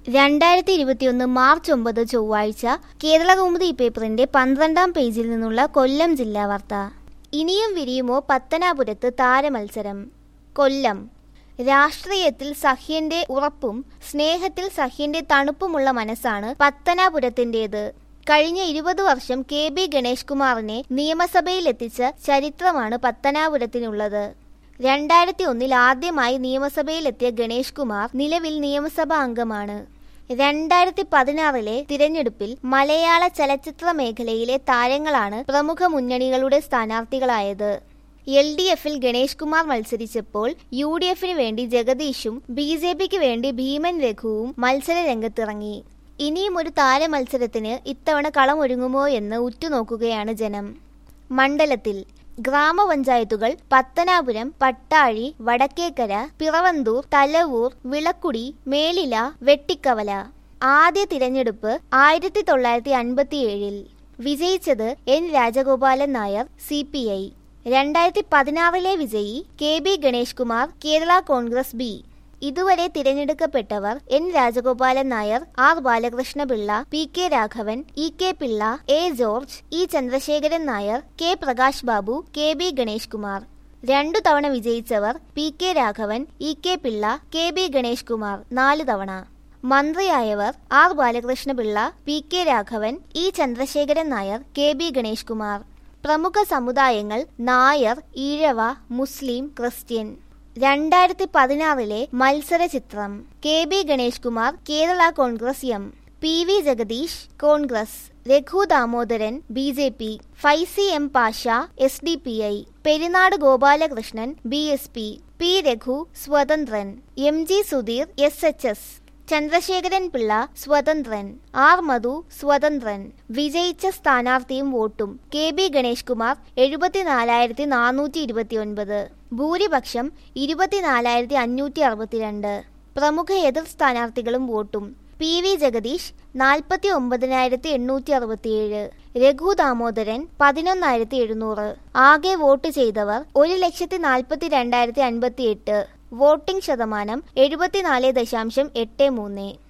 രണ്ടായിരത്തി ഇരുപത്തിയൊന്ന് മാർച്ച് ഒമ്പത് ചൊവ്വാഴ്ച കേരളകൗമുദി പേപ്പറിന്റെ പന്ത്രണ്ടാം പേജിൽ നിന്നുള്ള കൊല്ലം ജില്ലാ വാർത്ത ഇനിയും വിരിയുമോ പത്തനാപുരത്ത് താരമത്സരം കൊല്ലം രാഷ്ട്രീയത്തിൽ സഹ്യന്റെ ഉറപ്പും സ്നേഹത്തിൽ സഹ്യന്റെ തണുപ്പുമുള്ള മനസ്സാണ് പത്തനാപുരത്തിന്റേത് കഴിഞ്ഞ ഇരുപത് വർഷം കെ ബി ഗണേഷ് കുമാറിനെ നിയമസഭയിലെത്തിച്ച ചരിത്രമാണ് പത്തനാപുരത്തിനുള്ളത് രണ്ടായിരത്തി ഒന്നിൽ ആദ്യമായി നിയമസഭയിലെത്തിയ ഗണേഷ് കുമാർ നിലവിൽ നിയമസഭാ അംഗമാണ് രണ്ടായിരത്തി പതിനാറിലെ തിരഞ്ഞെടുപ്പിൽ മലയാള ചലച്ചിത്ര മേഖലയിലെ താരങ്ങളാണ് പ്രമുഖ മുന്നണികളുടെ സ്ഥാനാർത്ഥികളായത് എൽ ഡി എഫിൽ ഗണേഷ് കുമാർ മത്സരിച്ചപ്പോൾ യു ഡി എഫിന് വേണ്ടി ജഗദീഷും ബി ജെ പിക്ക് വേണ്ടി ഭീമൻ രഘുവും മത്സര രംഗത്തിറങ്ങി ഇനിയും ഒരു താരമത്സരത്തിന് ഇത്തവണ കളമൊരുങ്ങുമോ എന്ന് ഉറ്റുനോക്കുകയാണ് ജനം മണ്ഡലത്തിൽ ഗ്രാമപഞ്ചായത്തുകൾ പത്തനാപുരം പട്ടാഴി വടക്കേക്കര പിറവന്തൂർ തലവൂർ വിളക്കുടി മേലില വെട്ടിക്കവല ആദ്യ തിരഞ്ഞെടുപ്പ് ആയിരത്തി തൊള്ളായിരത്തി അൻപത്തിയേഴിൽ വിജയിച്ചത് N Rajagopalan Nair C P I രണ്ടായിരത്തി പതിനാറിലെ വിജയി K B Ganesh Kumar Kerala Congress B ഇതുവരെ തിരഞ്ഞെടുക്കപ്പെട്ടവർ N Rajagopalan Nair R Balakrishnapillai P K Raghavan E K Pillai A George E Chandrasekharan Nair K Prakash Babu K B Ganesh Kumar രണ്ടു തവണ വിജയിച്ചവർ P K Raghavan E K Pillai K B Ganesh Kumar നാല് തവണ മന്ത്രിയായവർ R Balakrishnapillai P K Raghavan E Chandrasekharan Nair K B Ganesh Kumar പ്രമുഖ സമുദായങ്ങൾ നായർ ഈഴവ മുസ്ലിം ക്രിസ്ത്യൻ രണ്ടായിരത്തി പതിനാറിലെ മത്സര ചിത്രം K B Ganesh Kumar Kerala Congress M P V Jagadish Congress Raghu Damodaran B J P Faizi M Pasha S D P I Perinad Gopalakrishnan B S P P Raghu സ്വതന്ത്രൻ M G Sudheer S H S Chandrasekharan Pillai സ്വതന്ത്രൻ ആർ മധു സ്വതന്ത്രൻ വിജയിച്ച സ്ഥാനാർത്ഥിയും വോട്ടും കെ ബി ഗണേഷ് കുമാർ എഴുപത്തിനാലായിരത്തി നാനൂറ്റി ഇരുപത്തിയൊൻപത് ഭൂരിപക്ഷം ഇരുപത്തിനാലായിരത്തി അഞ്ഞൂറ്റി അറുപത്തിരണ്ട് പ്രമുഖ എതിർ സ്ഥാനാർത്ഥികളും വോട്ടും പി വി ജഗദീഷ് നാൽപ്പത്തി ഒമ്പതിനായിരത്തി എണ്ണൂറ്റി അറുപത്തിയേഴ് രഘു ദാമോദരൻ പതിനൊന്നായിരത്തി എഴുന്നൂറ് ആകെ വോട്ട് ചെയ്തവർ ഒരു ലക്ഷത്തി നാൽപ്പത്തി രണ്ടായിരത്തി അൻപത്തി എട്ട് വോട്ടിംഗ് ശതമാനം എഴുപത്തിനാല് ദശാംശം എട്ട് മൂന്ന്